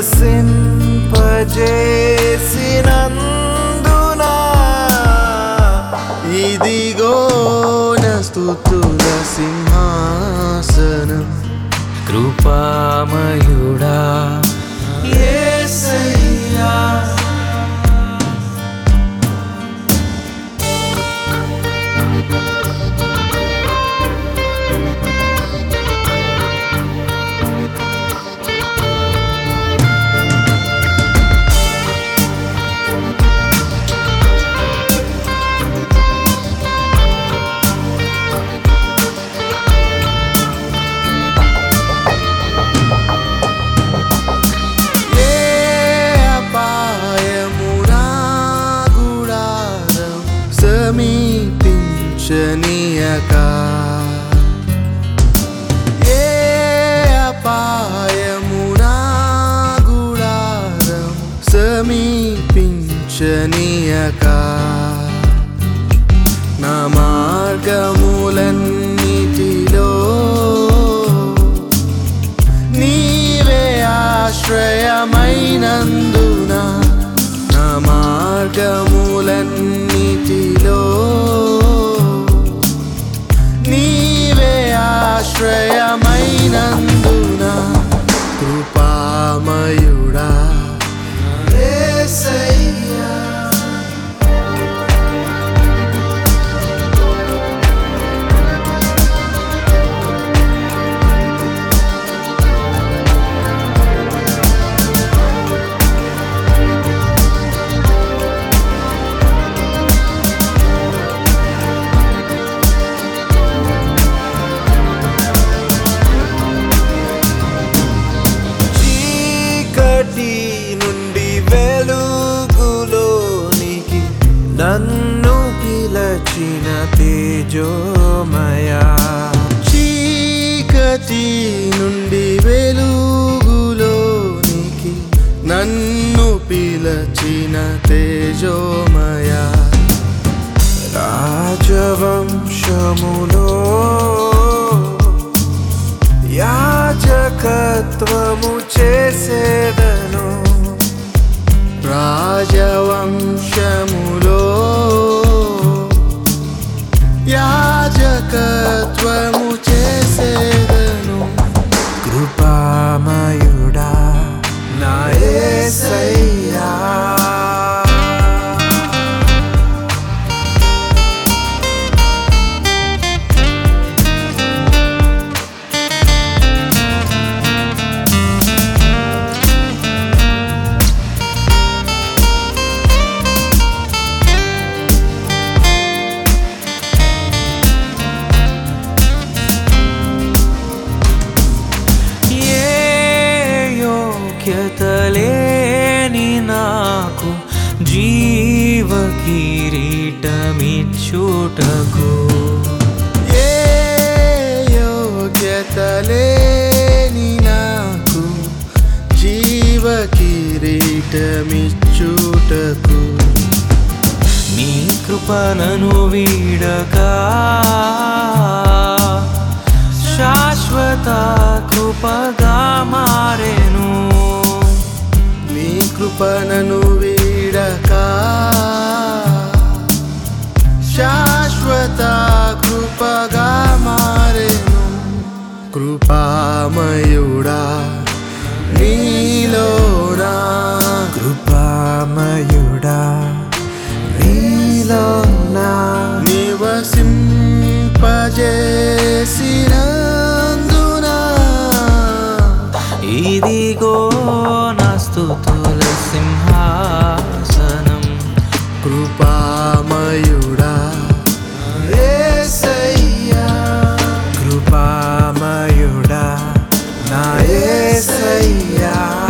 వికసింపజేసినందున ఇదిగో నస్తుతుల సింహాసనం కృపామయుడా యేసయ్యా ఏ అపాయమునా గుడారం సమీపించనీయక ఏ అపాయమునా గుడారం సమీపించనీయక నా మార్గములన్నిటిలో నీవే ఆశ్రయమైనందున నా మార్గములన్నిటిలో నీవే ఆశ్రయమైనందున కృపామయుడా యేసయ్యా చీకటి నుండి వెలుగులోనికి నన్ను పిలచిన తేజోమయా చీకటి నుండి వెలుగులోనికి నన్ను పిలచిన తేజోమయా రాజవంశములో యాజకత్వము చేసేదను రాజవంశములో యాజకత్వము చేసేదను కృపామయుడా నా యేసయ్యా ఏ యోగ్యత లేని నాకు జీవ కిరీటమిచ్చుటకు ఏ యోగ్యత లేని నాకు జీవ కిరీటమిచ్చుటకు నీ కృపనను వీడక శాశ్వత కృపగా మారెను నీ కృపణను వీడక శాశ్వత కృపగా మారెను కృపామయుడా నీలోనా కృపామయుడా నీలోనా నివసింపజేసినందున ఇదిగో నా స్తుతుల సింహాసనం కృపామయుడా యేసయ్యా కృపామయుడా నా యేసయ్యా